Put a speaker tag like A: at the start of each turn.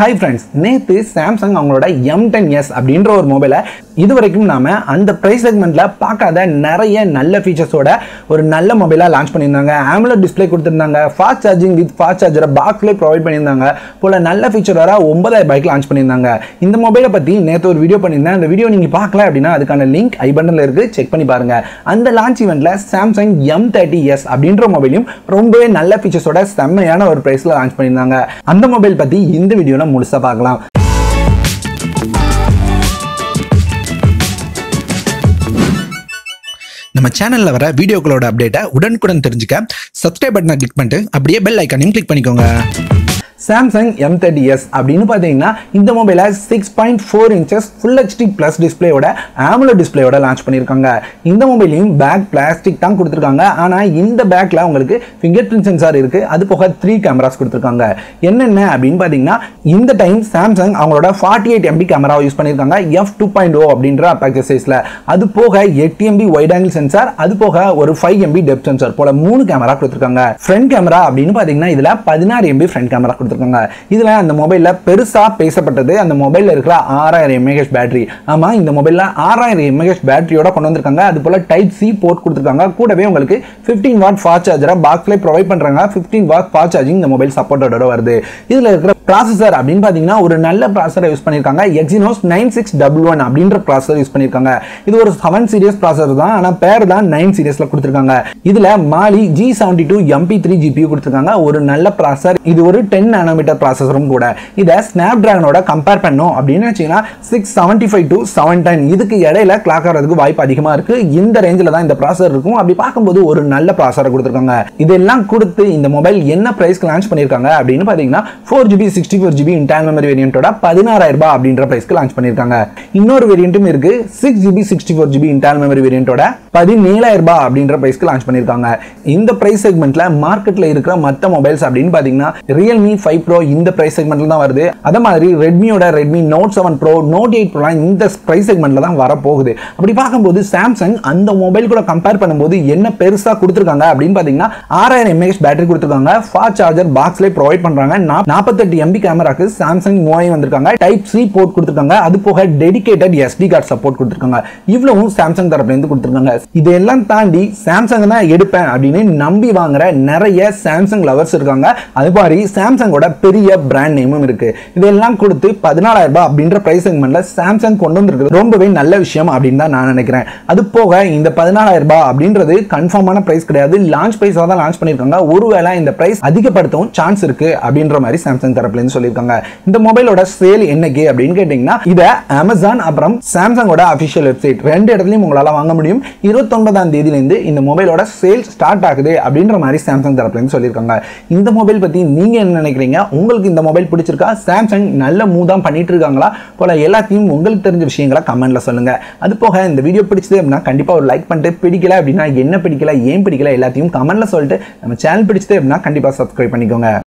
A: hi friends நேற்று Samsung அவங்களோட M ten S அப்படின்ற ஒரு மொபைலை இது வரைக்கும் நாம அந்த ப்ரைஸ் செக்மெண்ட்டில் பார்க்காத நிறைய நல்ல ஃபீச்சர்ஸோட ஒரு நல்ல மொபைலாக லான்ச் பண்ணியிருந்தாங்க ஆமுலர் டிஸ்ப்ளே கொடுத்துருந்தாங்க ஃபாஸ்ட் சார்ஜிங் வித் ஃபாஸ்ட் சார்ஜரை பாக்ஸ்லேயே ப்ரொவைட் பண்ணியிருந்தாங்க போல நல்ல ஃபீச்சர் வர ஒன்பதாயிரம் பைக் லான்ச் பண்ணியிருந்தாங்க இந்த மொபைலை பற்றி நேற்று ஒரு வீடியோ பண்ணியிருந்தேன் அந்த வீடியோ நீங்கள் பார்க்கல அப்படின்னா அதுக்கான லிங்க் ஐ பட்டனில் இருக்குது செக் பண்ணி பாருங்க அந்த லான்ச் ஈவெண்ட்டில் சாம்சங் எம் தேர்ட்டி எஸ் அப்படின்ற மொபைலையும் ரொம்பவே நல்ல ஃபீச்சர்ஸோட செம்மையான ஒரு ப்ரைஸில் லான்ச் பண்ணியிருந்தாங்க அந்த மொபைல் பற்றி இந்த வீடியோவில் முழுசாக பார்க்கலாம்
B: நம்ம சேனல்ல வர வீடியோக்களோட அப்டேட்டை உடனுக்குடன் தெரிஞ்சுக்க சப்ஸ்கிரைப் பட்டனை கிளிக் பண்ணிட்டு அப்படியே பெல் ஐக்கானையும் கிளிக் பண்ணிக்கோங்க
A: சாம்சங் எம் தேர்ட்டி எஸ் அப்படின்னு பார்த்தீங்கன்னா இந்த மொபைலை six point four inches full HD plus டிஸ்பிளேயோட ஆமுலோ டிஸ்பிளேயோட லான்ச் பண்ணியிருக்காங்க இந்த மொபைலையும் பேக் பிளாஸ்டிக் தான் கொடுத்துருக்காங்க ஆனால் இந்த பேக்கில் உங்களுக்கு ஃபிங்கர் பிரிண்ட் சென்சார் இருக்குது அது போக த்ரீ கேமராஸ் கொடுத்துருக்காங்க என்னென்ன அப்படின்னு பார்த்தீங்கன்னா இந்த டைம் சாம்சங் அவங்களோட ஃபார்ட்டி எயிட் எம்பி கேமராவை யூஸ் பண்ணியிருக்காங்க எஃப் டூ பாயிண்ட் ஓ அப்படின்ற அப்பாக்சர் சைஸில் அது போக எட்டு எம்பி வைட் ஆங்கிள் சென்சார் அது போக ஒரு ஃபைவ் எம்பி டெப்த் சென்சார் போல மூணு கேமரா கொடுத்துருக்காங்க ஃப்ரண்ட் கேமரா அப்படின்னு பார்த்தீங்கன்னா இதில் பதினாறு எம்பி ஃப்ரண்ட் கேமரா கொடுத்துருக்காங்க இதில் அந்த மொபைலில் பெருசாக பேசப்பட்டது அந்த மொபைலில் இருக்கிற ஆறாயிரம் எம்ஏஹெச் பேட்டரி ஆமாம் இந்த மொபைலில் ஆறாயிரம் எம்ஏஹெச் பேட்டரியோட கொண்டு வந்திருக்காங்க அது போல் டைப் சி போர்ட் கொடுத்துருக்காங்க கூடவே உங்களுக்கு ஃபிஃப்டீன் வாட் ஃபாஸ்ட் சார்ஜரை பாக்ஸ்லேயே ப்ரொவைட் பண்ணுறாங்க ஃபிஃப்டீன் வாட் ஃபாஸ்ட் சார்ஜிங் இந்த மொபைல் சப்போர்ட்டோட வருது இதில் இருக்கிற ப்ராசஸர் அப்படின்னு பார்த்தீங்கன்னா ஒரு நல்ல ப்ராசஸரை யூஸ் பண்ணியிருக்காங்க Exynos nine six double one அப்படின்ற ப்ராசஸர் யூஸ் பண்ணியிருக்காங்க இது ஒரு செவன் சீரியஸ் ப்ராசஸர் தான் ஆனால் பேர் தான் நைன் சீரியஸில் கொடுத்துருக்காங்க இதில் Mali G seventy two MP three GPU கொடுத்துருக்காங்க ஒரு நல்ல ப்ராசஸர் இது ஒரு டென் நானோமீட்டர் ப்ராசஸரும் கூட இதை ஸ்னாப் டிராகனோட கம்பேர் பண்ணோம் அப்படின்னு வச்சீங்கன்னா six seventy five to seven ten இதுக்கு இடையில கிளாக் ஆகிறதுக்கு வாய்ப்பு அதிகமாக இருக்கு இந்த ரேஞ்சில் தான் இந்த ப்ராசஸர் இருக்கும் அப்படி பார்க்கும்போது ஒரு நல்ல ப்ராசஸரை கொடுத்துருக்காங்க இதெல்லாம் கொடுத்து இந்த மொபைல் என்ன ப்ரைஸ்க்கு லான்ச் பண்ணியிருக்காங்க அப்படின்னு பார்த்தீங்கன்னா four GB sixty four GB internal memory வேரியன்ட்டோட பதினாறாயிரம் ரூபாய் அப்படின்ற ப்ரைஸ்க்கு லான்ச் பண்ணியிருக்காங்க இன்னொரு வேரியண்ட்டும் இருக்கு six GB sixty four GB internal memory வேரியன்ட்டோட பதினேழாயிரம் ரூபாய் அப்படின்ற ப்ரைஸ்க்கு லான்ச் பண்ணியிருக்காங்க இந்த ப்ரைஸ் செக்மெண்ட்ல மார்க்கெட்ல இருக்கிற மற்ற மொபைல்ஸ் அப்படின்னு பார்த்தீங்கன்னா ரியல்மி ஃபைவ் ப்ரோ இந்த ப்ரைஸ் செக்மெண்ட்ல தான் வருது அதே மாதிரி ரெட்மியோட Redmi note seven pro note eight ப்ரோலாம் இந்த ப்ரைஸ் செக்மெண்ட்ல தான் வரப்போகுது அப்படி பார்க்கும்போது சாம்சங் அந்த மொபைல் கூட கம்பேர் பண்ணும்போது என்ன பெருசாக கொடுத்துருக்காங்க அப்படின்னு பார்த்தீங்கன்னா ஆறாயிரம் எம்ஏஹெச் பேட்டரி கொடுத்துருக்காங்க ஃபாஸ்ட் சார்ஜர் பாக்ஸ்லேயே ப்ரொவைட் பண்ணுறாங்க நாற்பத்தெட்டு எம்பி கேமராக்கு சாம்சங் மூவாயிரம் வந்திருக்காங்க டைப் சி போர்ட் கொடுத்துருக்காங்க அது போக டெடிகேட்டட் எஸ்டி கார்டு சப்போர்ட் கொடுத்துருக்காங்க இவ்வளவும் சாம்சங் தரப்புலேருந்து கொடுத்துருக்காங்க இதெல்லாம் தாண்டி சாம்சங் தான் எடுப்பேன் அப்படின்னு நம்பி வாங்குற நிறைய சாம்சங் லவர்ஸ் இருக்காங்க அது மாதிரி சாம்சங்கோட பெரிய பிராண்ட் நேமும் இருக்கு இதெல்லாம் கொடுத்து பதினாலாயிரம் ரூபாய் அப்படின்ற பிரைஸ் செக்மெண்ட்ல சாம்சங் கொண்டு வந்திருக்கு ரொம்பவே நல்ல விஷயம் அப்படின்னு தான் நான் நினைக்கிறேன் அது போக இந்த பதினாலாயிரம் ரூபாய் அப்படின்றது கன்ஃபார்மான பிரைஸ் கிடையாது லான்ச் பிரைஸாக தான் லான்ச் பண்ணியிருக்காங்க ஒருவேளை இந்த பிரைஸ் அதிகப்படுத்தவும் சான்ஸ் இருக்கு அப்படின்ற மாதிரி சாம்சங் தரப்புலேருந்து சொல்லியிருக்காங்க இந்த மொபைலோட சேல் என்னைக்கு அப்படின்னு கேட்டிங்கன்னா இதை அமேசான் அப்புறம் சாம்சங்கோட அஃபிஷியல் வெப்சைட் ரெண்டு இடத்துலையும் உங்களால் வாங்க முடியும் இருபத்தொன்பதாம் தேதியிலேருந்து இந்த மொபைலோட சேல் ஸ்டார்ட் ஆகுது அப்படின்ற மாதிரி சாம்சங் தரப்புலேருந்து சொல்லியிருக்காங்க இந்த மொபைல் பற்றி நீங்கள் என்ன நினைக்கிறீங்க உங்களுக்கு இந்த மொபைல் பிடிச்சிருக்கா சாம்சங் நல்ல மூவ் தான் பண்ணிட்டு இருக்காங்களா போல எல்லாத்தையும் உங்களுக்கு தெரிஞ்ச விஷயங்களை கமெண்ட்ல சொல்லுங்க அது போக இந்த வீடியோ பிடிச்சது அப்படின்னா கண்டிப்பாக ஒரு லைக் பண்ணிட்டு பிடிக்கல அப்படின்னா என்ன பிடிக்கல ஏன் பிடிக்கல எல்லாத்தையும் கமெண்ட்ல சொல்லிட்டு நம்ம சேனல் பிடிச்சது அப்படின்னா கண்டிப்பாக சப்ஸ்கிரைப் பண்ணிக்கோங்க